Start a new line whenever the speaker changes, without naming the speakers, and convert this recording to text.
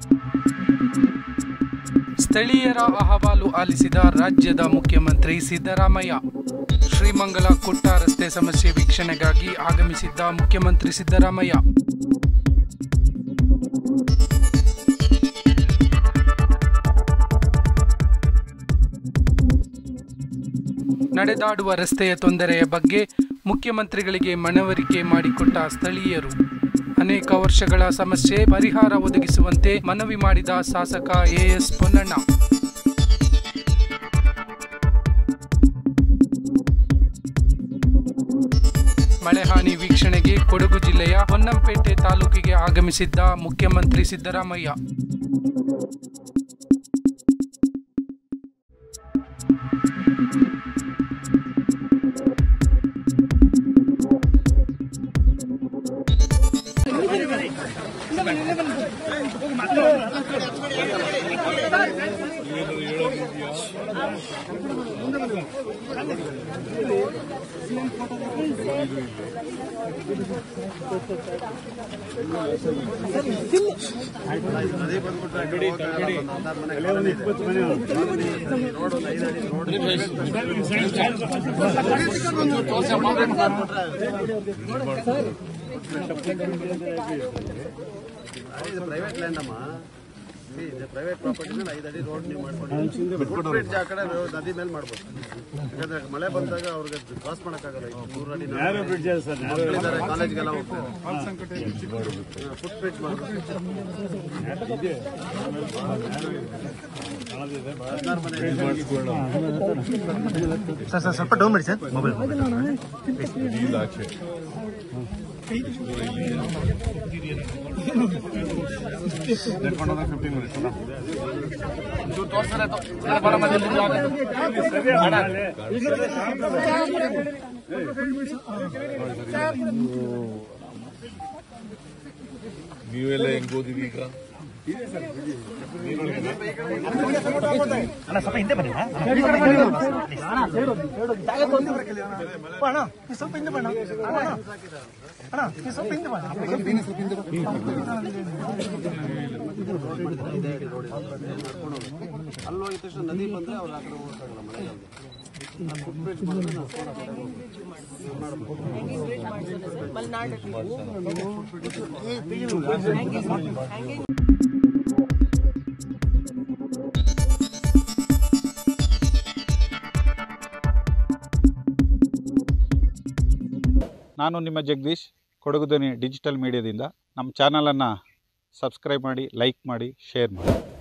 ಸ್ಥಳೀಯರ ಅಹವಾಲು ಆಲಿಸಿದ ರಾಜ್ಯದ ಮುಖ್ಯಮಂತ್ರಿ ಸಿದ್ದರಾಮಯ್ಯ ಶ್ರೀಮಂಗಲ ಕುಟ್ಟ ರಸ್ತೆ ಸಮಸ್ಯೆ ವೀಕ್ಷಣೆಗಾಗಿ ಆಗಮಿಸಿದ್ದ ಮುಖ್ಯಮಂತ್ರಿ ಸಿದ್ದರಾಮಯ್ಯ ನಡೆದಾಡುವ ರಸ್ತೆಯ ತೊಂದರೆಯ ಬಗ್ಗೆ ಮುಖ್ಯಮಂತ್ರಿಗಳಿಗೆ ಮನವರಿಕೆ ಮಾಡಿಕೊಟ್ಟ ಸ್ಥಳೀಯರು ಅನೇಕ ವರ್ಷಗಳ ಸಮಸ್ಯೆ ಪರಿಹಾರ ಒದಗಿಸುವಂತೆ ಮನವಿ ಮಾಡಿದ ಶಾಸಕ ಎಎಸ್ ಪೊನ್ನಣ್ಣ ಮಳೆಹಾನಿ ವೀಕ್ಷಣೆಗೆ ಕೊಡಗು ಜಿಲ್ಲೆಯ ಹೊನ್ನಂಪೇಟೆ ತಾಲೂಕಿಗೆ ಆಗಮಿಸಿದ್ದ ಮುಖ್ಯಮಂತ್ರಿ ಸಿದ್ದರಾಮಯ್ಯ
ಇದು ಪ್ರೈವೇಟ್ ಲ್ಯಾಂಡ್ ಅಮ್ಮ See, ಇದು ಪ್ರೈವೇಟ್ ಪ್ರಾಪರ್ಟಿ ಮೇಲೆ ಐದು ಅಡಿ ರೋಡ್ ನೀವು ಮಾಡ್ಕೊಂಡು ಫುಟ್ ಬ್ರಿಡ್ಜ್ ಆ ಕಡೆ road ನದಿ ಮೇಲೆ ಮಾಡ್ಬೋದು ಯಾಕಂದ್ರೆ ಮಳೆ ಬಂದಾಗ ಅವ್ರಿಗೆ ಕ್ರಾಸ್ ಮಾಡೋಕ್ಕಾಗಲ್ಲ ಇದು ಮೂರು ಅಡಿ ಮಕ್ಕಳಿದ್ದಾರೆ ಕಾಲೇಜ್ಗೆಲ್ಲ ಹೋಗ್ತಾರೆ ಫುಟ್ ಬ್ರಿಡ್ಜ್ ಮಾಡ್ಬೋದು ಹದಿನಾರು ಮನೆ
ಸರ್ ಸರ್ ಸ್ವಲ್ಪ ಡೌನ್ ಮಾಡಿ ಸರ್ ಮೊಬೈಲ್
ನೀವೆಲ್ಲ ಹೆಂಗ್ ಓದಿರಿ ಈಗ
ಅಣ್ಣ ಸ್ವಲ್ಪ ಹಿಂದೆ ಬನ್ನಿ ಅಣ್ಣ. ಅಣ್ಣ ನೀವು ಸ್ವಲ್ಪ ಹಿಂದೆ ಬಣ್ಣ ಅಣ್ಣ ಅಣ್ಣ ನೀವು ಸ್ವಲ್ಪ ಹಿಂದೆ ಬಣ್ಣ
ಅಲ್ಲಿ ಹೋಗಿದ ತಕ್ಷಣ ನದಿ ಬಂದ್ರೆ ಅವ್ರು ಆ ಕಡೆ ಹೋಗೋಕ್ಕಾಗಲ್ಲ ಮಳೆಗಾಲದಲ್ಲಿ ಫುಟ್ ಬ್ರಿಡ್ಜ್ ಮಾಡಿದ್ರೆ ನಾವು ಫೋನ್ ಆ ಕಡೆ ಹೋಗ್ಬೋದು.
ನಾನು ನಿಮ್ಮ ಜಗದೀಶ್ ಕೊಡಗು ಧ್ವನಿ ಡಿಜಿಟಲ್ ಮೀಡಿಯಾದಿಂದ ನಮ್ಮ ಚಾನಲನ್ನು ಸಬ್ಸ್ಕ್ರೈಬ್ ಮಾಡಿ ಲೈಕ್ ಮಾಡಿ ಶೇರ್ ಮಾಡಿ